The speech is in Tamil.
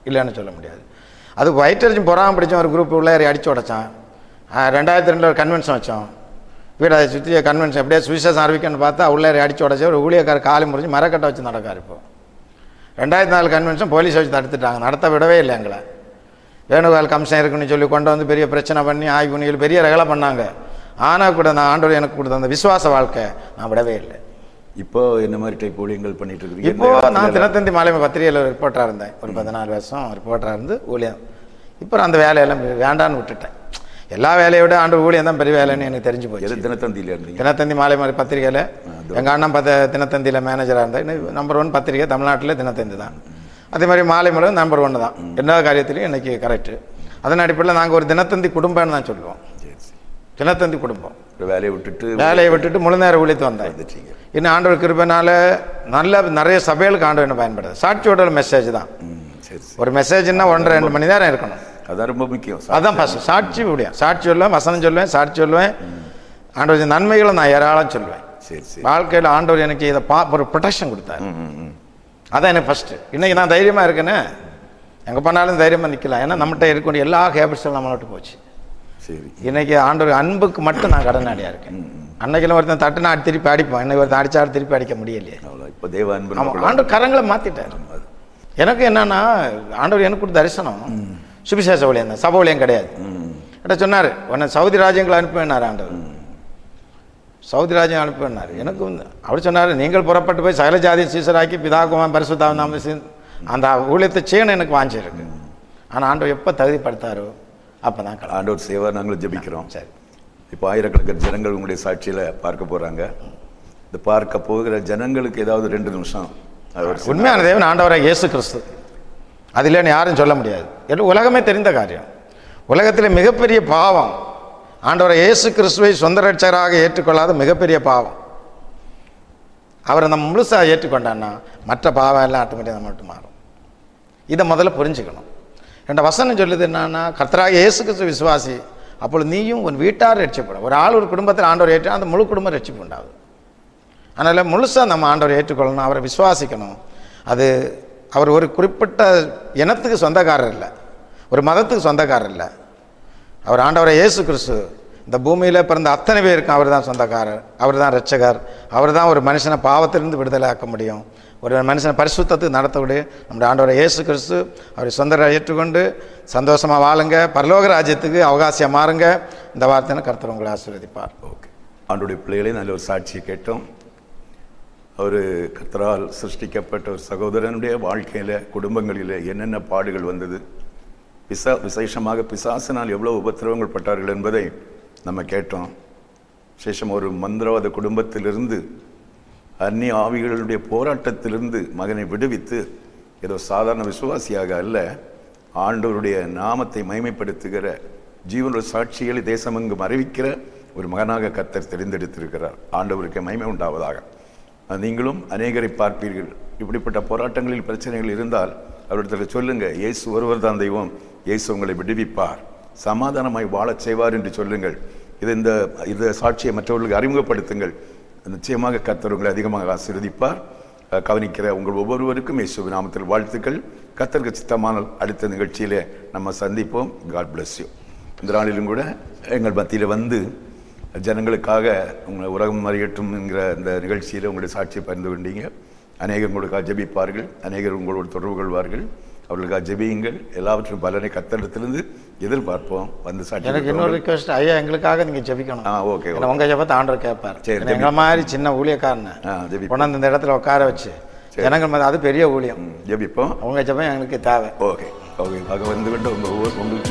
இல்லைன்னு சொல்ல முடியாது அது வயிற்றறிஞ்சும் பொறாம பிடிச்ச ஒரு குரூப் உள்ள ஏறி அடிச்சு உடைச்சான் ஆஹ் ரெண்டாயிரத்தி ரெண்டில் ஒரு கன்வென்ஷன் வச்சோம் வீடு அதை சுற்றி கன்வென்ஷன் எப்படியே சுவிசேஷம் அறிவிக்கன்னு பார்த்தா உள்ளே ஏறி அடிச்சு உடச்சி ஒரு ஊழியக்கார காலி முறிஞ்சு மரக்கட்டை வச்சு நடக்கார் இப்போ ரெண்டாயிரத்தி நாலு கன்வென்ஷன் போலீஸ் வச்சு தடுத்துட்டாங்க நடத்த விடவே இல்லை எங்களை வேணுகால் கம்சன் இருக்குன்னு சொல்லி கொண்டு வந்து பெரிய பிரச்சனை பண்ணி ஆய்வு பண்ணி பெரிய ரகலை பண்ணாங்க ஆனால் கூட நான் ஆண்டவர் எனக்கு கொடுத்த அந்த விசுவாச வாழ்க்கை நான் விடவே இல்லை இப்போ என்ன மாதிரி டைப் ஊழியங்கள் பண்ணிட்டு இருக்கீங்க இப்போ நான் தினத்தந்தி மாலைமை பத்திரிகையில் ரிப்போர்ட்டராக இருந்தேன் ஒரு பதினாலு வருஷம் ரிப்போர்ட்டராக இருந்து ஊழியம் இப்போ அந்த வேலையெல்லாம் வேண்டான்னு விட்டுட்டேன் எல்லா வேலையை விட ஆண்டு ஊழியம் தான் பெரிய வேலைன்னு எனக்கு தெரிஞ்சு போச்சு எது தினத்தந்தியில இருந்தீங்க தினத்தந்தி மாலை மாதிரி பத்திரிகையில் எங்கள் அண்ணன் பத்த தினத்தந்தியில் மேனேஜராக இருந்தேன் நம்பர் ஒன் பத்திரிகை தமிழ்நாட்டில் தினத்தந்தி தான் அதே மாதிரி மாலை மலர் நம்பர் ஒன்று தான் எல்லா காரியத்திலையும் இன்னைக்கு கரெக்டு அதன் அடிப்படையில் நாங்கள் ஒரு தினத்தந்தி குடும்பம்னு தான் சொல்லுவோம் சரி சரி தினத்தந்தி குடும்பம் ஒரு வேலையை விட்டுட்டு வேலையை விட்டுட்டு முழு நேர ஊழியத்து வந்தேன் வந்துட்டீங்க இன்னும் ஆண்டவர் கிருபைனால நல்ல நிறைய சபைகளுக்கு ஆண்டவர் என்ன பயன்படுது சாட்சியோட மெசேஜ் தான் ம் சரி சரி ஒரு மெசேஜ்னா ஒன்றரை ரெண்டு மணி நேரம் இருக்கணும் அதான் ரொம்ப முக்கியம் அதான் ஃபஸ்ட் சாட்சி முடியும் சாட்சி சொல்லுவேன் வசனம் சொல்லுவேன் சாட்சி சொல்லுவேன் ஆண்டவர் நன்மைகளை நான் ஏராளம் சொல்லுவேன் சரி சரி வாழ்க்கையில் ஆண்டவர் எனக்கு இதை பா ஒரு ப்ரொடெக்ஷன் கொடுத்தாரு ம், ம், ம். அதான் எனக்கு ஃபஸ்ட்டு இன்னைக்கு நான் தைரியமாக இருக்கேனே எங்கே போனாலும் தைரியமாக நிற்கலாம் ஏன்னா நம்மகிட்ட இருக்கக்கூடிய எல்லா ஹேபிட்ஸும் நம்மளை விட்டு போச்சு சரி இன்னைக்கு ஆண்டவர் அன்புக்கு மட்டும் நான் கடனாடியாக இருக்கேன் அன்னைக்கெல்லாம் ஒருத்தன் தட்டு நான் திருப்பி அடிப்போம் இன்னைக்கு ஒருத்தன் அடிச்சாலும் திருப்பி அடிக்க முடியலையே அவ்வளோ இப்போ தேவ அன்பு ஆமாம் நமக்குள்ள ஆண்டவர் கரங்களை மாற்றிட்டார் எனக்கு என்னன்னா ஆண்டவர் எனக்கு கொடுத்த தரிசனம் சுபிசேஷ ஊழியம் தான் சபை ஊழியம் கிடையாது ம் என்கிட்ட சொன்னார் உன்னை சவுதி ராஜ்யங்களை அனுப்பினார் ஆண்டவர் சவுதி ராஜ்யம் அனுப்பினார் எனக்கு வந்து அவர் சொன்னார் நீங்கள் புறப்பட்டு போய் சகல ஜாதி சீசராக்கி பிதாகுமான் பரிசுத்தாவும் நாம சீ- அந்த ஊழியத்தை செய்யணும் எனக்கு வாஞ்சிருக்கு ஆனால் ஆண்டவர் எப்போ தகுதிப்படுத்தாரோ அப்போ தான் கலா ஆண்டவர் சேவா நாங்களும் ஜெபிக்கிறோம் சரி இப்போ ஆயிரக்கணக்கான ஜனங்கள் உங்களுடைய சாட்சியில பார்க்க போறாங்க இந்த பார்க்க போகிற ஜனங்களுக்கு ஏதாவது ரெண்டு நிமிஷம் அவர் உண்மையான தேவன் ஆண்டவராக இயேசு கிறிஸ்து அது இல்லைன்னு யாரும் சொல்ல முடியாது எல்லாம் உலகமே தெரிந்த காரியம் உலகத்தில் மிகப்பெரிய பாவம் ஆண்டவரை இயேசு கிறிஸ்துவை சொந்த ரட்சகராக ஏற்றுக்கொள்ளாத மிகப்பெரிய பாவம் அவரை நம்ம முழுசாக ஏற்றுக்கொண்டான்னா மற்ற பாவம் எல்லாம் ஆட்டோமேட்டிக் நம்ம விட்டு மாறும் இதை முதல்ல புரிஞ்சுக்கணும் ரெண்டு வசனம் சொல்லுது என்னன்னா கர்த்தராக இயேசு கிறிஸ்து விசுவாசி அப்பொழுது நீயும் உன் வீட்டார் ரட்சிப்படும் ஒரு ஆள் ஒரு குடும்பத்தில் ஆண்டவர் ஏற்று அந்த முழு குடும்பம் ரட்சிப்பு உண்டாகுது அதனால் முழுசாக நம்ம ஆண்டவரை ஏற்றுக்கொள்ளணும் அவரை விசுவாசிக்கணும் அது அவர் ஒரு குறிப்பிட்ட இனத்துக்கு சொந்தக்காரர் இல்லை ஒரு மதத்துக்கு சொந்தக்காரர் இல்லை அவர் ஆண்டவரை இயேசு கிறிஸ்து இந்த பூமியில் பிறந்த அத்தனை பேருக்கும் அவர் தான் சொந்தக்காரர் அவர் தான் ரட்சகர் அவர் தான் ஒரு மனுஷனை பாவத்திலிருந்து விடுதலை ஆக்க முடியும் ஒரு மனுஷனை பரிசுத்தத்துக்கு நடத்த விடு நம்முடைய ஆண்டவரை இயேசு கிறிஸ்து அவரை சொந்த ஏற்றுக்கொண்டு சந்தோஷமாக வாழுங்க பரலோக ராஜ்யத்துக்கு அவகாசியம் மாறுங்க இந்த வார்த்தைன்னு கர்த்தர் உங்களை ஆசீர்வதிப்பார் ஓகே ஆண்டுடைய பிள்ளைகளே நல்ல ஒரு சாட்சியை கேட்டோம் அவர் கர்த்தரால் சிருஷ்டிக்கப்பட்ட ஒரு சகோதரனுடைய வாழ்க்கையில குடும்பங்களில் என்னென்ன பாடுகள் வந்தது பிசா விசேஷமாக பிசாசினால் எவ்வளவு உபத்திரவங்கள் பட்டார்கள் என்பதை நம்ம கேட்டோம் விசேஷம் ஒரு மந்திரவாத குடும்பத்திலிருந்து அந்நிய ஆவிகளுடைய போராட்டத்திலிருந்து மகனை விடுவித்து ஏதோ சாதாரண விசுவாசியாக அல்ல ஆண்டவருடைய நாமத்தை மைமைப்படுத்துகிற ஜீவனுடைய சாட்சிகளை தேசமெங்கும் அறிவிக்கிற ஒரு மகனாக கர்த்தர் தெரிந்தெடுத்திருக்கிறார் ஆண்டவருக்கு மகிமை உண்டாவதாக அது நீங்களும் அநேகரை பார்ப்பீர்கள் இப்படிப்பட்ட போராட்டங்களில் பிரச்சனைகள் இருந்தால் அவரிடத்தில் சொல்லுங்க இயேசு ஒருவர் தான் தெய்வம் இயேசு உங்களை விடுவிப்பார் சமாதானமாய் வாழச் செய்வார் என்று சொல்லுங்கள் இது இந்த இந்த சாட்சியை மற்றவர்களுக்கு அறிமுகப்படுத்துங்கள் நிச்சயமாக கர்த்தர் உங்களை அதிகமாக ஆசீர்வதிப்பார் அஹ், கவனிக்கிற உங்கள் ஒவ்வொருவருக்கும் இயேசு நாமத்தில் வாழ்த்துக்கள் கர்த்தருக்கு சித்தமானால் அடுத்த நிகழ்ச்சியிலே நம்ம சந்திப்போம் காட் bless யூ இந்த நாளிலும் கூட எங்கள் மத்தியில் வந்து ஜனங்களுக்காக உங்களை உலகம் அறியட்டும் என்கிற இந்த நிகழ்ச்சியில் உங்களுடைய சாட்சியை பகிர்ந்து கொண்டீங்க அநேகர் உங்களுக்காக ஜெபிப்பார்கள் அநேகர் உங்களோடு தொடர்பு கொள்வார்கள் அவர்களுக்காக ஜெபியுங்கள் எல்லாவற்றும் பலனை கத்தடத்திலிருந்து எதிர்பார்ப்போம் வந்து சாட்சி எனக்கு இன்னொரு ரிக்வெஸ்ட் ஐயா எங்களுக்காக நீங்க ஜெபிக்கணும் ஆ ஓகே ஏன்னா உங்க ஜெபத்தை ஆண்டவர் கேட்பார் சரி, ஏன்னா எங்களை மாதிரி சின்ன ஊழியக்காரனை ஆ ஜெபி கொண்டாந்து இந்த இடத்துல உட்கார வச்சு ஜனங்கள் மத்திய அது பெரிய ஊழியம் ஜெபிப்போம் உங்க ஜெபம் எங்களுக்கு தேவை ஓகே ஓகே ஆக வந்து கொண்டு உங்க ஊர் உங்களுக்கு